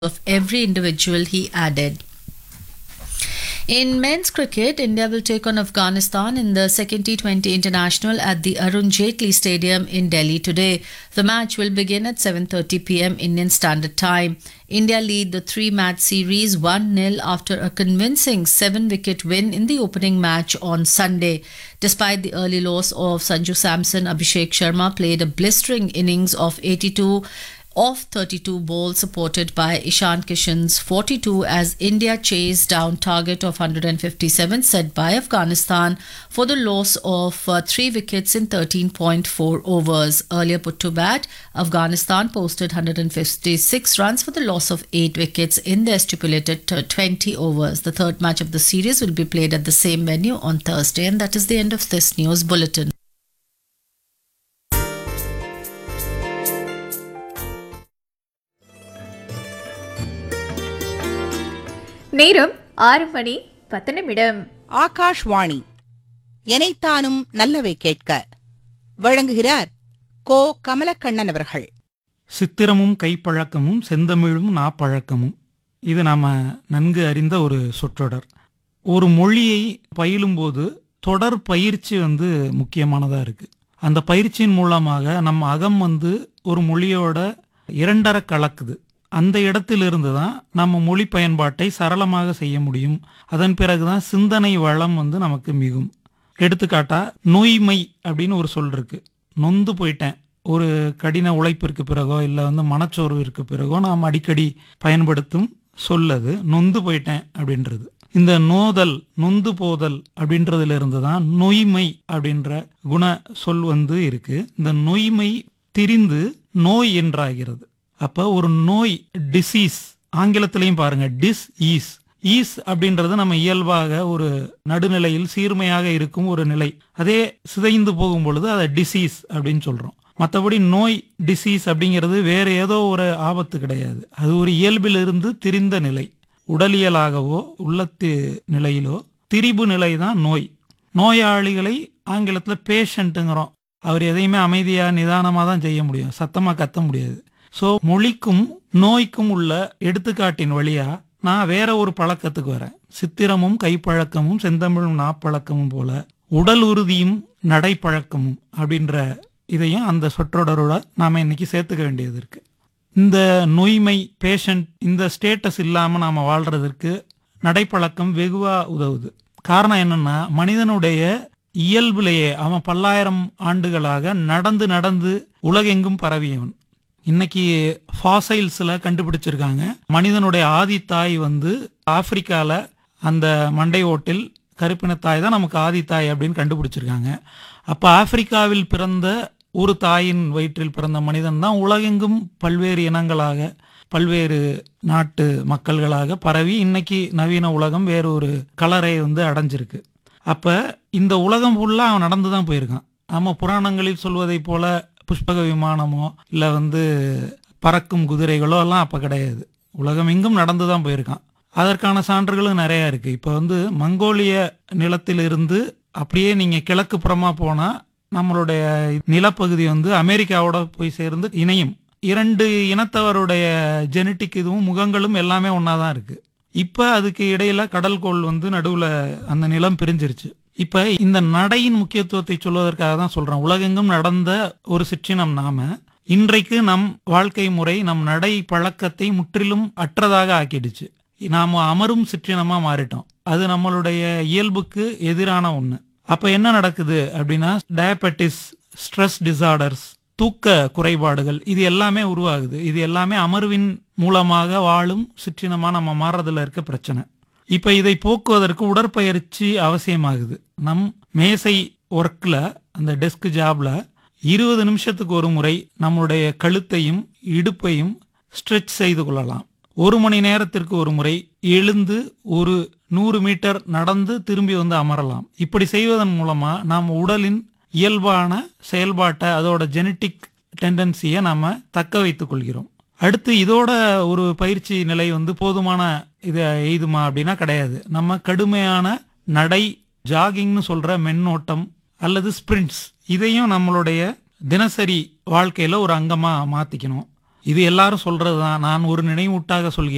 of every individual, he added. In men's cricket, India will take on Afghanistan in the second T20 international at the Arun Jaitley Stadium in Delhi today. The match will begin at 7:30 p.m. Indian Standard Time. India lead the three-match series 1-0 after a convincing seven-wicket win in the opening match on Sunday. Despite the early loss of Sanju Samson, Abhishek Sharma played a blistering innings of 82 of 32 balls supported by Ishan Kishan's 42 as India chased down target of 157 set by Afghanistan for the loss of uh, 3 wickets in 13.4 overs. Earlier put to bat, Afghanistan posted 156 runs for the loss of 8 wickets in their stipulated uh, 20 overs. The third match of the series will be played at the same venue on Thursday and that is the end of this news bulletin. நேரம் ஆறு மணி பத்து நிமிடம் ஆகாஷ்வாணி எனைத்தானும் நல்லவை கேட்க வழங்குகிறார் கோ கமலக்கண்ணன் அவர்கள் சித்திரமும் கைப்பழக்கமும் செந்தமிழும் நாப்பழக்கமும் இது நாம நன்கு அறிந்த ஒரு சொற்றொடர் ஒரு மொழியை பயிலும்போது தொடர் பயிற்சி வந்து முக்கியமானதாக இருக்கு அந்த பயிற்சியின் மூலமாக நம்ம அகம் வந்து ஒரு மொழியோட இரண்டரை கலக்குது அந்த இடத்திலிருந்து தான் நம்ம மொழி பயன்பாட்டை சரளமாக செய்ய முடியும் அதன் பிறகுதான் சிந்தனை வளம் வந்து நமக்கு மிகும் எடுத்துக்காட்டா நோய்மை அப்படின்னு ஒரு சொல் இருக்கு நொந்து போயிட்டேன் ஒரு கடின உழைப்பிற்கு பிறகோ இல்லை வந்து மனச்சோர்விற்கு பிறகோ நாம் அடிக்கடி பயன்படுத்தும் சொல்லது நொந்து போயிட்டேன் அப்படின்றது இந்த நோதல் நொந்து போதல் அப்படின்றதுல இருந்து தான் நொய்மை அப்படின்ற குண சொல் வந்து இருக்கு இந்த நொய்மை திரிந்து நோய் என்றாகிறது அப்ப ஒரு நோய் டிசீஸ் ஆங்கிலத்திலையும் பாருங்க டிஸ் ஈஸ் ஈஸ் அப்படின்றது நம்ம இயல்பாக ஒரு நடுநிலையில் சீர்மையாக இருக்கும் ஒரு நிலை அதே சிதைந்து போகும் பொழுது அதை டிசீஸ் அப்படின்னு சொல்றோம் மற்றபடி நோய் டிசீஸ் அப்படிங்கிறது வேற ஏதோ ஒரு ஆபத்து கிடையாது அது ஒரு இயல்பிலிருந்து திரிந்த நிலை உடலியலாகவோ உள்ளத்து நிலையிலோ திரிபு நிலை தான் நோய் நோயாளிகளை ஆங்கிலத்தில் பேஷண்ட்டுங்கிறோம் அவர் எதையுமே அமைதியாக நிதானமாக தான் செய்ய முடியும் சத்தமாக கத்த முடியாது ஸோ மொழிக்கும் நோய்க்கும் உள்ள எடுத்துக்காட்டின் வழியா நான் வேற ஒரு பழக்கத்துக்கு வரேன் சித்திரமும் கைப்பழக்கமும் செந்தமிழும் நாப்பழக்கமும் போல உடல் உறுதியும் நடைப்பழக்கமும் அப்படின்ற இதையும் அந்த சொற்றொடரோட நாம இன்னைக்கு சேர்த்துக்க வேண்டியது இருக்கு இந்த நொய்மை பேஷண்ட் இந்த ஸ்டேட்டஸ் இல்லாம நாம வாழ்றதற்கு நடைப்பழக்கம் வெகுவா உதவுது காரணம் என்னன்னா மனிதனுடைய இயல்பிலேயே அவன் பல்லாயிரம் ஆண்டுகளாக நடந்து நடந்து உலகெங்கும் பரவியவன் இன்னைக்கு ஃபாசைல்ஸ்ல கண்டுபிடிச்சிருக்காங்க மனிதனுடைய ஆதித்தாய் வந்து ஆப்பிரிக்கால அந்த மண்டை ஓட்டில் கருப்பினத்தாய் தான் நமக்கு ஆதித்தாய் அப்படின்னு கண்டுபிடிச்சிருக்காங்க அப்ப ஆப்பிரிக்காவில் பிறந்த ஒரு தாயின் வயிற்றில் பிறந்த மனிதன் தான் உலகெங்கும் பல்வேறு இனங்களாக பல்வேறு நாட்டு மக்கள்களாக பரவி இன்னைக்கு நவீன உலகம் வேற ஒரு கலரை வந்து அடைஞ்சிருக்கு அப்ப இந்த உலகம் ஃபுல்லா அவன் நடந்து தான் போயிருக்கான் நம்ம புராணங்களில் சொல்வதை போல புஷ்பக விமானமோ இல்லை வந்து பறக்கும் குதிரைகளோ எல்லாம் அப்போ கிடையாது உலகம் எங்கும் நடந்து தான் போயிருக்கான் அதற்கான சான்றுகளும் நிறைய இருக்கு இப்போ வந்து மங்கோலிய நிலத்திலிருந்து அப்படியே நீங்க கிழக்கு புறமா போனா நம்மளுடைய நிலப்பகுதி வந்து அமெரிக்காவோட போய் சேர்ந்து இணையும் இரண்டு இனத்தவருடைய ஜெனட்டிக் இதுவும் முகங்களும் எல்லாமே ஒன்றா தான் இருக்கு இப்போ அதுக்கு இடையில கடல்கோள் வந்து நடுவில் அந்த நிலம் பிரிஞ்சிருச்சு இப்ப இந்த நடையின் முக்கியத்துவத்தை சொல்வதற்காக தான் சொல்றேன் உலகெங்கும் நடந்த ஒரு சிற்றினம் நாம இன்றைக்கு நம் வாழ்க்கை முறை நம் நடை பழக்கத்தை முற்றிலும் அற்றதாக ஆக்கிடுச்சு நாம அமரும் சிற்றினமா மாறிட்டோம் அது நம்மளுடைய இயல்புக்கு எதிரான ஒண்ணு அப்ப என்ன நடக்குது அப்படின்னா டயபெட்டிஸ் ஸ்ட்ரெஸ் டிசார்டர்ஸ் தூக்க குறைபாடுகள் இது எல்லாமே உருவாகுது இது எல்லாமே அமர்வின் மூலமாக வாழும் சிற்றினமா நம்ம மாறுறதுல இருக்க பிரச்சனை இப்ப இதை போக்குவதற்கு உடற்பயிற்சி அவசியமாகுது நம் மேசை ஒர்க்ல அந்த டெஸ்க் ஜாப்ல இருபது நிமிஷத்துக்கு ஒரு முறை நம்முடைய கழுத்தையும் இடுப்பையும் ஸ்ட்ரெச் செய்து கொள்ளலாம் ஒரு மணி நேரத்திற்கு ஒரு முறை எழுந்து ஒரு நூறு மீட்டர் நடந்து திரும்பி வந்து அமரலாம் இப்படி செய்வதன் மூலமா நாம் உடலின் இயல்பான செயல்பாட்டை அதோட ஜெனட்டிக் டெண்டன்சியை நாம தக்க வைத்துக் கொள்கிறோம் அடுத்து இதோட ஒரு பயிற்சி நிலை வந்து போதுமான இது எய்துமா அப்படின்னா கிடையாது நம்ம கடுமையான நடை ஜாகிங்னு சொல்ற மென்னோட்டம் அல்லது ஸ்பிரிண்ட்ஸ் இதையும் நம்மளுடைய தினசரி வாழ்க்கையில ஒரு அங்கமா மாத்திக்கணும் இது எல்லாரும் சொல்றதுதான் நான் ஒரு நினைவூட்டாக சொல்கிறேன்